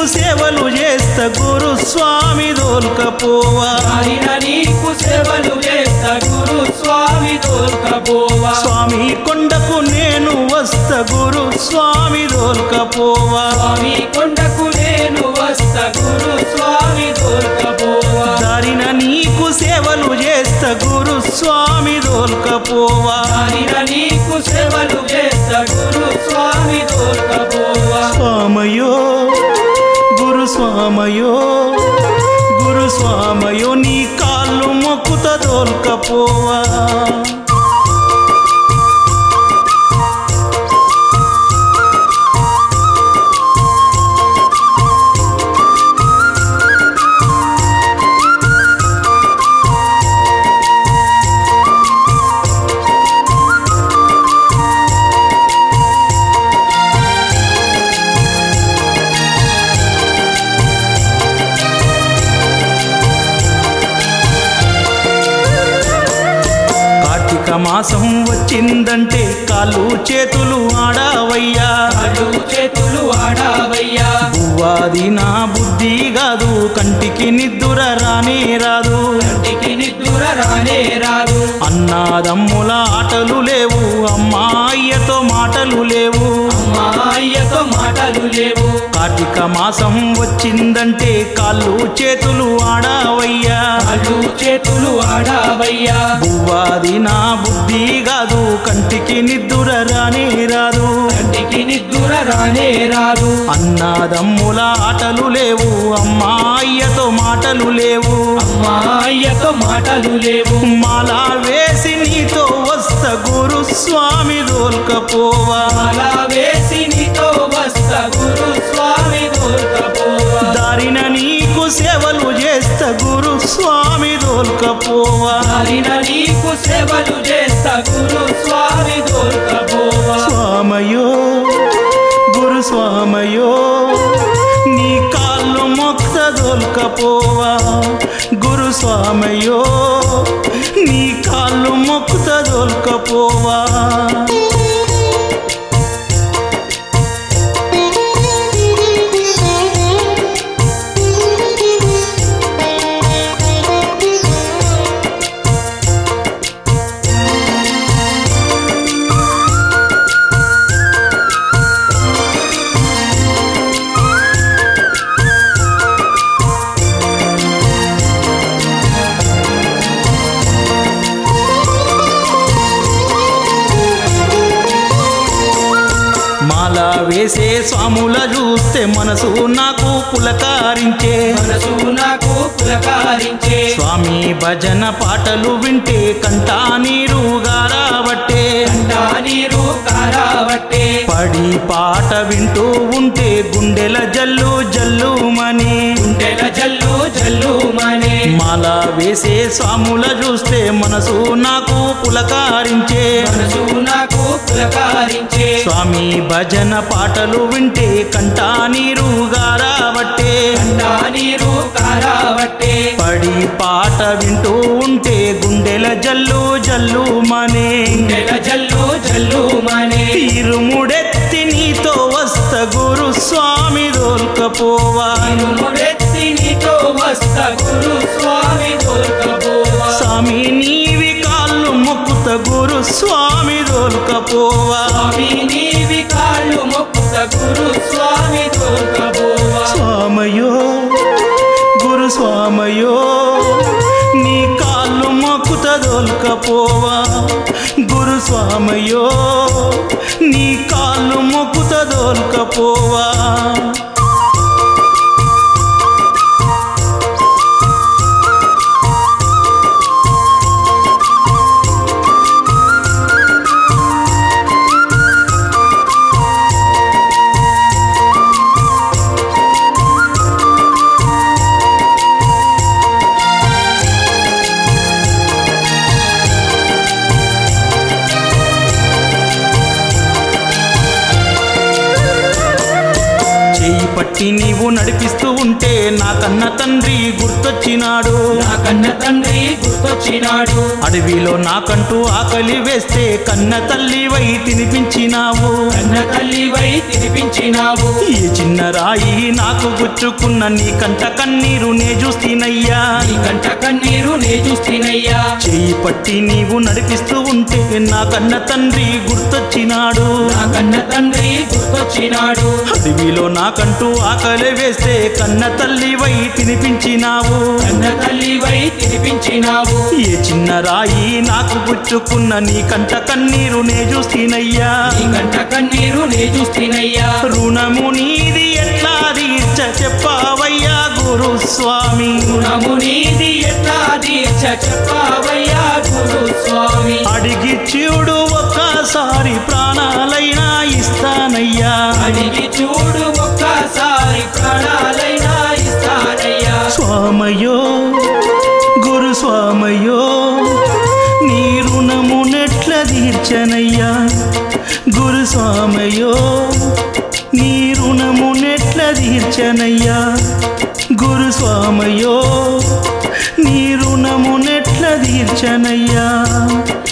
సేవలు చేస్తా గురు స్వామి దోల్కపోవా ఆయన నీకు సేవలు చేస్తా గురు స్వామి దొరకపోవా స్వామి కొండకు నేను వస్తా గురు స్వామి దోల్కపోవా స్వామి కొండకు నేను వస్తా గురు స్వామి దొరకపోవా దారిన నీకు సేవలు చేస్తా గురు స్వామి దోల్కపోవా ఆయన నీకు సేవలు చేస్తా గురు స్వామి దొరకపోవా స్వామయో గురు స్వామయో గురు స్వామయో నీ కాళ్ళు మొక్కుత దోల్కపోవా కార్తీక మాసం వచ్చిందంటే కాళ్ళు చేతులు ఆడావయ్యా కాళ్ళు చేతులు ఆడావయ్యా పువ్వాది నా బుద్ధి కాదు కంటికి నిద్దుర రానే రాదు కంటికి నిద్దుర రానే రాదు అన్నాదమ్ముల ఆటలు లేవు అమ్మాయ్యతో మాటలు లేవు అమ్మాయ్యతో మాటలు లేవు కార్తీక మాసం వచ్చిందంటే కాళ్ళు చేతులు ఆడావయ్యా కాళ్ళు చేతులు ఆడావయ్యా పువ్వాది నా బుద్ధి కాదు కంటికి నిద్దుర రానే రాదు కంటికి నిద్దుర రానే రాదు అన్నాదమ్ముల ఆటలు లేవు అమ్మాయ్యతో మాటలు లేవు అమ్మాయ్యతో మాటలు లేవు మాల వేసి నీతో వస్త గురు స్వామి దోల్కపోవా అలా వేసి నీతో వస్తా గురు స్వామి దొరకపోవా దారిన నీకు సేవలు చేస్తా గురు స్వామి దోల్కపోవా దారిన నీకు సేవలు చేస్తా గురు స్వామి దొరకపోవా స్వామయో గురు స్వామయో నీ కాళ్ళు మొక్త దొల్కపోవా గురు స్వామయో నీ కాళ్ళు మొక్కుత దొల్కపోవా మాల వేసే స్వాముల చూస్తే మనసు నాకు పులకారించే మనసు నాకు పులకారించే స్వామి భజన పాటలు వింటే కంటా నీరు గారాబట్టే కంటా నీరు కారావట్టే పడి పాట వింటూ ఉంటే గుండెల జల్లు జల్లుమని గుండెల జల్లు జల్లు మనే మాల వేసే స్వాముల చూస్తే మనసు నాకు పులకారించే మనసు నాకు పులకారించే స్వామి భజన పాటలు వింటే కంటా నీరు గారాబట్టే కంటా నీరు కారావట్టే పడి పాట వింటూ ఉంటే గుండెల జల్లు జల్లుమనే గుండెల జల్లు జల్లు మనే ఇరుముడెత్తి నీతో వస్త గురు స్వామి దోల్కపోవా ముడెత్తి నీతో వస్తా గురు స్వామి దొరకపోవా స్వామి నీవి కాళ్ళు మొక్కుత గురు స్వామి దోల్కపోవా స్వామి నీవి కాళ్ళు మొక్కుత గురు స్వామి దొరకపోవా స్వామయో గురు స్వామయో నీ కాళ్ళు మొక్కుత దోల్కపోవా గురు స్వామయో నీ కాళ్ళు మొక్కుత దోల్కపోవా చేయి పట్టి నీవు నడిపిస్తూ ఉంటే నా కన్న తండ్రి గుర్తొచ్చినాడు నా కన్న తండ్రి గుర్తొచ్చినాడు అడవిలో నాకంటూ ఆకలి వేస్తే కన్న తల్లివై తినిపించినావు కన్న తల్లివై తినిపించినావు ఏ చిన్న రాయి నాకు గుచ్చుకున్న నీ కంట కన్నీరు నే చూస్తీనయ్యా నీ కంట కన్నీరు నే చూస్తేనయ్యా చేయి పట్టి నీవు నడిపిస్తూ ఉంటే నా కన్న తండ్రి గుర్తొచ్చినాడు నా కన్న తండ్రి గుర్తొచ్చినాడు అడవిలో నాకంటూ ఆకలి వేస్తే కన్న తల్లివై తినిపించినావు కన్న తల్లివై తినిపించినావు ఏ చిన్న రాయి నాకు గుచ్చుకున్న నీ కంట కన్నీరు నే చూస్తీనయ్యా నీ కంట కన్నీరు నే చూస్తేనయ్యా రుణము నీది ఎట్లా తీర్చ చెప్పావయ్యా గురుస్వామి రుణము నీది ఎట్లా తీర్చ చెప్పావయ్యా గురు స్వామి అడిగి చూడు ఒక్కసారి ప్రాణాలైనా ఇస్తానయ్యా అడిగి చూడు ఒక్కసారి ప్రాణాలైనా ఇస్తానయ్యా స్వామయో గురు స్వామయో నీ రుణము నెట్ల తీర్చనయ్యా గురు స్వామయో నీ రుణము నెట్ల తీర్చనయ్యా గురు స్వామయో నీ రుణము నెట్ల తీర్చనయ్యా